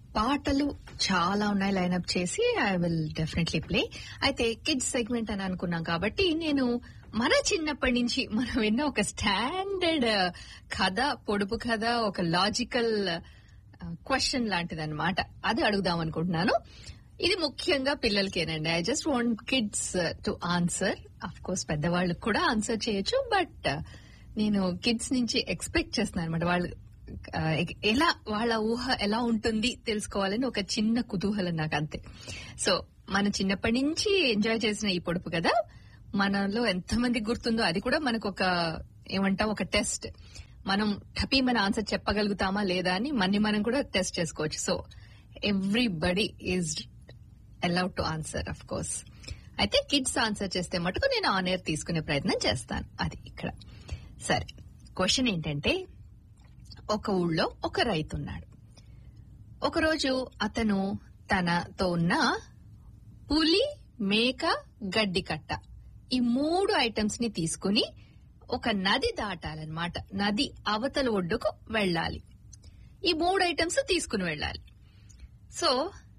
పాటలు చాలా ఉన్నాయి లైన్అప్ చేసి ఐ విల్ డెఫినెట్లీ ప్లే అయితే కిడ్స్ సెగ్మెంట్ అని అనుకున్నాం కాబట్టి నేను మన చిన్నప్పటి నుంచి మనం విన్న ఒక స్టాండర్డ్ కథ పొడుపు కథ ఒక లాజికల్ క్వశ్చన్ లాంటిది అనమాట అది అడుగుదాం అనుకుంటున్నాను ఇది ముఖ్యంగా పిల్లలకేనండి I just want kids to answer of course పెద్దవాళ్ళకి కూడా ఆన్సర్ చేయొచ్చు బట్ నేను కిడ్స్ నుంచి ఎక్స్పెక్ట్ చేస్తున్నాను అనమాట వాళ్ళు ఆ, ఎలా వాళ్ళ ఊహ ఎలా ఉంటుంది తెలుసుకోవాలని ఒక చిన్న కుతూహలం నాకు అంతే సో మన చిన్నప్పటి నుంచి ఎంజాయ్ చేసిన ఈ పొడుపు కదా మనలో ఎంతమంది గుర్తుందో అది కూడా మనకు ఒక ఏమంటాం ఒక టెస్ట్ మనం టపీ మన ఆన్సర్ చెప్పగలుగుతామా లేదా అని మన్ని మనం కూడా టెస్ట్ చేసుకోవచ్చు so everybody is allowed to answer of course అయితే కిడ్స్ ఆన్సర్ చేస్తే మటుకు నేను ఆన్ ఎయిర్ తీసుకునే ప్రయత్నం చేస్తాను అది ఇక్కడ సరే క్వశ్చన్ ఏంటంటే ఒక ఊళ్ళో ఒక రైతు ఉన్నాడు ఒకరోజు అతను తనతో ఉన్న పులి మేక గడ్డి కట్ట ఈ మూడు ఐటమ్స్ ని తీసుకుని ఒక నది దాటాలన్నమాట నది అవతల ఒడ్డుకు వెళ్ళాలి ఈ మూడు ఐటమ్స్ తీసుకుని వెళ్ళాలి సో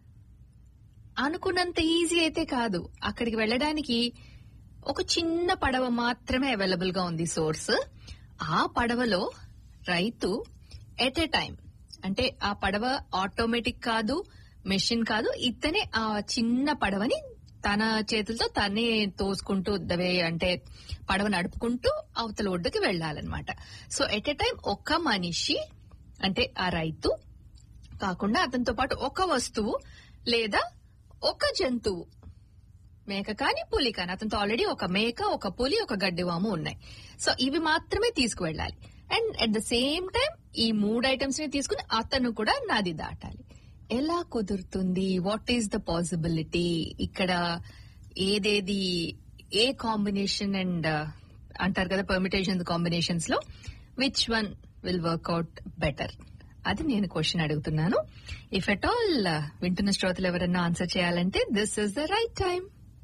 అనుకున్నంత ఈజీ అయితే కాదు అక్కడికి వెళ్ళడానికి ఒక చిన్న పడవ మాత్రమే అవైలబుల్ గా ఉంది సోర్స్ ఆ పడవలో రైతు ఎట్ ఏ టైం అంటే ఆ పడవ ఆటోమేటిక్ కాదు మెషిన్ కాదు ఇతనే ఆ చిన్న పడవని తన చేతులతో తనే తోసుకుంటూ దవే అంటే పడవ నడుపుకుంటూ అవతల ఒడ్డుకి వెళ్ళాలన్నమాట సో ఎట్ ఏ టైం ఒక మనిషి అంటే ఆ రైతు కాకుండా అతనితో పాటు ఒక వస్తువు లేదా ఒక జంతువు మేక కానీ పులి కానీ అతనితో ఆల్రెడీ ఒక మేక ఒక పులి ఒక గడ్డివాము ఉన్నాయి సో ఇవి మాత్రమే తీసుకువెళ్ళాలి and at the same time ఈ మూడు ఐటమ్స్ ని తీసుకుని అతను కూడా నది దాటాలి ఎలా కుదురుతుంది వాట్ ఈస్ ద పాసిబిలిటీ ఇక్కడ ఏదేది ఏ కాంబినేషన్ అండ్ అంటారు కదా పర్మిటేషన్ కాంబినేషన్స్ లో which one will work out better అది నేను క్వశ్చన్ అడుగుతున్నాను ఇఫ్ ఎట్ ఆల్ వింటున్న శ్రోతలు ఎవరన్నా ఆన్సర్ చేయాలంటే this is the right time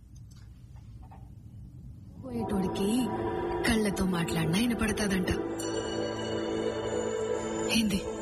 పోయేటోడికి కళ్ళతో మాట్లాడినా వినపడతాదంట ఏంది